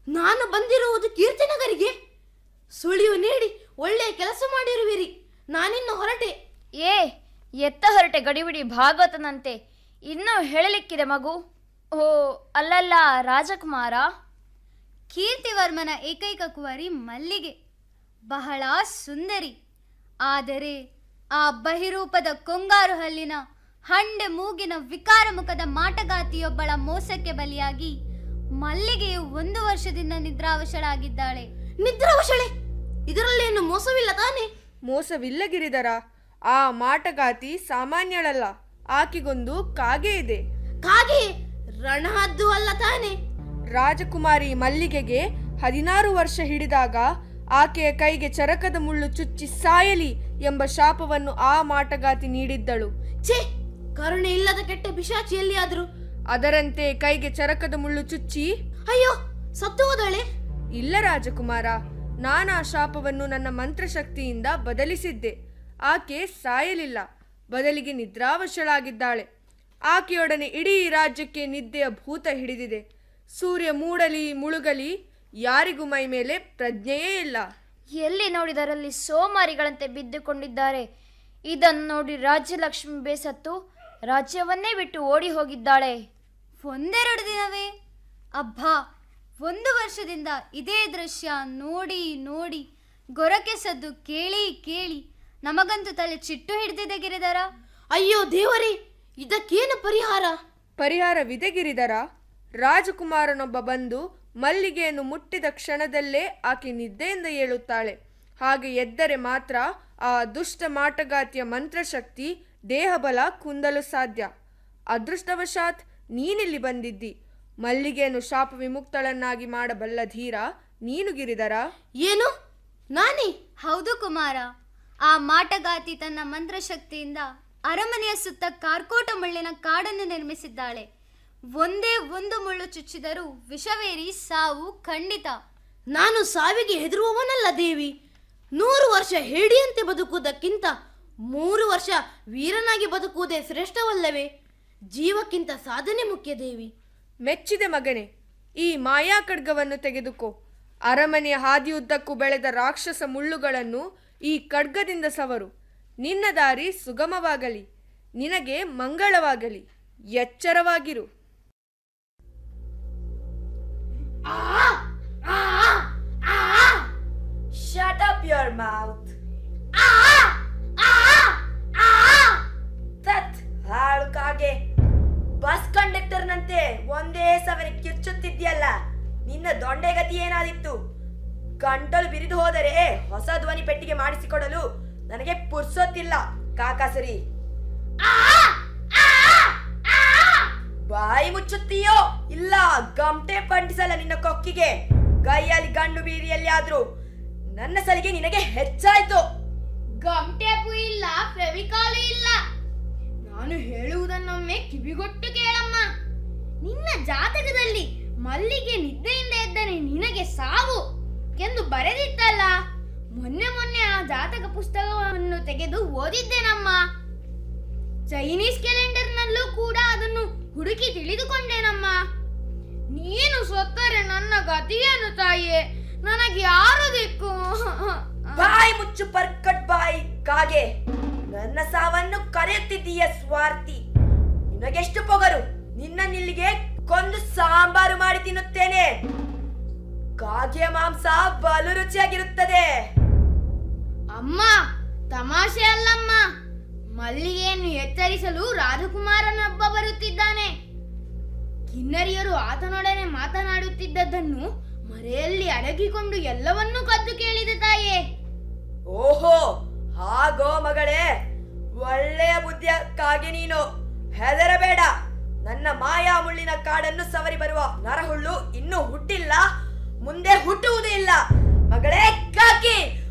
ನಾನು ಬಂದಿರುವುದು ಕೀರ್ತಿನಗರಿಗೆ ಸುಳಿವು ನೀಡಿ ಒಳ್ಳೆಯ ಕೆಲಸ ಮಾಡಿರುವಿರಿ ನಾನಿನ್ನು ಹೊರಟೆ ಏ ಎತ್ತ ಹೊರಟೆ ಗಡಿಬಿಡಿ ಭಾಗವತನಂತೆ ಇನ್ನೂ ಹೇಳಲಿಕ್ಕಿದೆ ಮಗು ಓ ಅಲ್ಲಲ್ಲ ರಾಜಕುಮಾರ ಕೀರ್ತಿವರ್ಮನ ಏಕೈಕ ಕುವರಿ ಮಲ್ಲಿಗೆ ಬಹಳ ಸುಂದರಿ ಆದರೆ ಆ ಬಹಿರೂಪದ ಕೊಂಗಾರು ಹಲ್ಲಿನ ಹಂಡೆ ಮೂಗಿನ ವಿಕಾರ ಮುಖದ ಮಾಟಗಾತಿಯೊಬ್ಬಳ ಮೋಸಕ್ಕೆ ಬಲಿಯಾಗಿ ಮಲ್ಲಿಗೆಯು ಒಂದು ವರ್ಷದಿಂದ ನಿದ್ರಾವಶಳಾಗಿದ್ದಾಳೆ ನಿದ್ರಾವಶಳೆ ಇದರಲ್ಲೇನು ಮೋಸವಿಲ್ಲ ತಾನೆ ಮೋಸವಿಲ್ಲ ಗಿರಿಧರ ಆ ಮಾಟಗಾತಿ ಸಾಮಾನ್ಯಳಲ್ಲ ಆಕೆಗೊಂದು ಕಾಗೆ ಇದೆ ಕಾಗೆ ರಣಹದ್ದು ಅಲ್ಲ ತಾನೆ ರಾಜಕುಮಾರಿ ಮಲ್ಲಿಗೆಗೆ ಹದಿನಾರು ವರ್ಷ ಹಿಡಿದಾಗ ಆಕೆಯ ಕೈಗೆ ಚರಕದ ಮುಳ್ಳು ಚುಚ್ಚಿ ಸಾಯಲಿ ಎಂಬ ಶಾಪವನ್ನು ಆ ಮಾಟಗಾತಿ ನೀಡಿದ್ದಳು ಛೇ ಕರುಣೆ ಇಲ್ಲದ ಕೆಟ್ಟ ಪಿಶಾಚಿ ಎಲ್ಲಿಯಾದ್ರು ಅದರಂತೆ ಕೈಗೆ ಚರಕದ ಮುಳ್ಳು ಚುಚ್ಚಿ ಅಯ್ಯೋ ಸತ್ತು ಹೋದಳೆ ಇಲ್ಲ ರಾಜಕುಮಾರ ನಾನಾ ಶಾಪವನ್ನು ನನ್ನ ಮಂತ್ರಶಕ್ತಿಯಿಂದ ಬದಲಿಸಿದ್ದೆ ಆಕೆ ಸಾಯಲಿಲ್ಲ ಬದಲಿಗೆ ನಿದ್ರಾವಶಳಾಗಿದ್ದಾಳೆ ಆಕೆಯೊಡನೆ ಇಡೀ ರಾಜ್ಯಕ್ಕೆ ನಿದ್ದೆಯ ಭೂತ ಹಿಡಿದಿದೆ ಸೂರ್ಯ ಮೂಡಲಿ ಮುಳುಗಲಿ ಯಾರಿಗೂ ಮೈ ಮೇಲೆ ಪ್ರಜ್ಞೆಯೇ ಇಲ್ಲ ಎಲ್ಲಿ ನೋಡಿದರಲ್ಲಿ ಸೋಮಾರಿಗಳಂತೆ ಬಿದ್ದುಕೊಂಡಿದ್ದಾರೆ ಇದನ್ನು ನೋಡಿ ರಾಜ್ಯಲಕ್ಷ್ಮಿ ಬೇಸತ್ತು ರಾಜ್ಯವನ್ನೇ ಬಿಟ್ಟು ಓಡಿ ಹೋಗಿದ್ದಾಳೆ ಒಂದೆರಡು ದಿನವೇ ಅಬ್ಬಾ ಒಂದು ವರ್ಷದಿಂದ ಇದೇ ದೃಶ್ಯ ನೋಡಿ ನೋಡಿ ಗೊರಕೆ ಸದ್ದು ಕೇಳಿ ಕೇಳಿ ನಮಗಂತೂ ತಲೆ ಚಿಟ್ಟು ಹಿಡಿದಿದೆ ಗಿರಿಧರ ಅಯ್ಯೋ ದೇವರೇ ಇದಕ್ಕೇನು ಪರಿಹಾರ ಪರಿಹಾರವಿದೆ ಗಿರಿಧರ ರಾಜಕುಮಾರನೊಬ್ಬ ಬಂದು ಮಲ್ಲಿಗೆಯನ್ನು ಮುಟ್ಟಿದ ಕ್ಷಣದಲ್ಲೇ ಆಕೆ ನಿದ್ದೆಯಿಂದ ಏಳುತ್ತಾಳೆ ಹಾಗೆ ಎದ್ದರೆ ಮಾತ್ರ ಆ ದುಷ್ಟ ಮಾಟಗಾತಿಯ ಮಂತ್ರಶಕ್ತಿ ದೇಹಬಲ ಕುಂದಲು ಸಾಧ್ಯ ಅದೃಷ್ಟವಶಾತ್ ನೀನಿಲ್ಲಿ ಬಂದಿದ್ದಿ ಮಲ್ಲಿಗೆಯನ್ನು ಶಾಪ ವಿಮುಕ್ತಳನ್ನಾಗಿ ಮಾಡಬಲ್ಲ ಧೀರ ನೀನು ಗಿರಿಧರ ಏನು ನಾನೇ ಹೌದು ಕುಮಾರ ಆ ಮಾಟಗಾತಿ ತನ್ನ ಮಂತ್ರಶಕ್ತಿಯಿಂದ ಅರಮನೆಯ ಸುತ್ತ ಕಾರ್ಕೋಟ ಮುಳ್ಳಿನ ಕಾಡನ್ನು ನಿರ್ಮಿಸಿದ್ದಾಳೆ ಒಂದೇ ಒಂದು ಮುಳ್ಳು ಚುಚ್ಚಿದರೂ ವಿಷವೇರಿ ಸಾವು ಖಂಡಿತ ನಾನು ಸಾವಿಗೆ ಹೆದರುವವನಲ್ಲ ದೇವಿ ನೂರು ವರ್ಷ ಹೇಡಿಯಂತೆ ಬದುಕುವುದಕ್ಕಿಂತ ಮೂರು ವರ್ಷ ವೀರನಾಗಿ ಬದುಕುವುದೇ ಶ್ರೇಷ್ಠವಲ್ಲವೇ ಜೀವಕ್ಕಿಂತ ಸಾಧನೆ ಮುಖ್ಯ ದೇವಿ ಮೆಚ್ಚಿದೆ ಮಗನೇ ಈ ಮಾಯಾ ಖಡ್ಗವನ್ನು ತೆಗೆದುಕೋ ಅರಮನೆಯ ಹಾದಿಯುದ್ದಕ್ಕೂ ಬೆಳೆದ ರಾಕ್ಷಸ ಮುಳ್ಳುಗಳನ್ನು ಈ ಖಡ್ಗದಿಂದ ಸವರು ನಿನ್ನ ದಾರಿ ಸುಗಮವಾಗಲಿ ನಿನಗೆ ಮಂಗಳವಾಗಲಿ ಎಚ್ಚರವಾಗಿರು Shut up your mouth. ತತ್ ಹಾಳು ಕಾಗೆ ಬಸ್ ಕಂಡಕ್ಟರ್ನಂತೆ ಒಂದೇ ಸವರಿ ಕಿರ್ಚುತ್ತಿದ್ಯಲ್ಲ ನಿನ್ನ ದೊಂಡೆಗತಿ ಏನಾದಿತ್ತು ಗಂಟಲು ಬಿರಿದು ಹೋದರೆ ಹೊಸ ಧ್ವನಿ ಪೆಟ್ಟಿಗೆ ಮಾಡಿಸಿಕೊಡಲು ನನಗೆ ಪುರ್ಸೊತ್ತಿಲ್ಲ ಕಾಕಾಸರಿ ಬಾಯಿ ಮುಚ್ಚುತ್ತೀಯೋ ಇಲ್ಲ ಗಮಟೆ ಪಂಡಿಸಲ್ಲ ನಿನ್ನ ಕೊಕ್ಕಿಗೆ ಕೈಯಲ್ಲಿ ಗಂಡು ಬೀರಿಯಲ್ಲಿ ಆದ್ರೂ ನನ್ನ ಸಲಿಗೆ ನಿನಗೆ ಹೆಚ್ಚಾಯ್ತು ಗಮ್ಟೇಪು ಇಲ್ಲ ಫೆವಿಕಾಲು ಇಲ್ಲ ನಾನು ಹೇಳುವುದನ್ನೊಮ್ಮೆ ಕಿವಿಗೊಟ್ಟು ಕೇಳಮ್ಮ ನಿನ್ನ ಜಾತಕದಲ್ಲಿ ಮಲ್ಲಿಗೆ ನಿದ್ದೆಯಿಂದ ಎದ್ದರೆ ನಿನಗೆ ಸಾವು ಎಂದು ಬರೆದಿತ್ತಲ್ಲ ಮೊನ್ನೆ ಮೊನ್ನೆ ಆ ಜಾತಕ ಪುಸ್ತಕವನ್ನು ತೆಗೆದು ಓದಿದ್ದೇನಮ್ಮ ಚೈನೀಸ್ ಕ್ಯಾಲೆಂಡರ್ನಲ್ಲೂ ಕೂಡ ಅದನ್ನು ಹುಡುಕಿ ತಿಳಿದುಕೊಂಡೇನಮ್ಮ ನೀನು ಸೊತ್ತರೆ ನನ್ನ ಗತಿಯೇನು ತಾಯಿಯೇ ನನಗೆ ಯಾರು ದಿಕ್ಕು ಬಾಯಿ ಮುಚ್ಚು ಪರ್ಕಟ್ ಬಾಯಿ ಕಾಗೆ ನನ್ನ ಸಾವನ್ನು ಕರೆಯುತ್ತಿದ್ದೀಯ ಸ್ವಾರ್ಥಿ ನಿನಗೆಷ್ಟು ಪೊಗರು ನಿನ್ನ ನಿಲ್ಲಿಗೆ ಕೊಂದು ಸಾಂಬಾರು ಮಾಡಿ ತಿನ್ನುತ್ತೇನೆ ಕಾಗೆಯ ಮಾಂಸ ಬಲು ರುಚಿಯಾಗಿರುತ್ತದೆ ಅಮ್ಮ ತಮಾಷೆ ಅಲ್ಲಮ್ಮ ಮಲ್ಲಿಗೆಯನ್ನು ಎಚ್ಚರಿಸಲು ರಾಜಕುಮಾರನೊಬ್ಬ ಬರುತ್ತಿದ್ದಾನೆ ಕಿನ್ನರಿಯರು ಆತನೊಡನೆ ಮಾತನಾಡುತ್ತಿದ್ದದ್ದನ್ನು ಮರೆಯಲ್ಲಿ ಅಡಗಿಕೊಂಡು ಎಲ್ಲವನ್ನೂ ಕದ್ದು ಕೇಳಿದೆ ತಾಯೇ ಓಹೋ ಹಾಗೋ ಮಗಳೇ ಒಳ್ಳೆಯ ಬುದ್ಧಿಯಕ್ಕಾಗಿ ನೀನು ಹೆದರಬೇಡ ನನ್ನ ಮಾಯಾ ಮುಳ್ಳಿನ ಕಾಡನ್ನು ಸವರಿ ಬರುವ ನರಹುಳ್ಳು ಇನ್ನೂ ಹುಟ್ಟಿಲ್ಲ ಮುಂದೆ ಹುಟ್ಟುವುದೂ ಇಲ್ಲ ಮಗಳೇ ಕಾಕಿ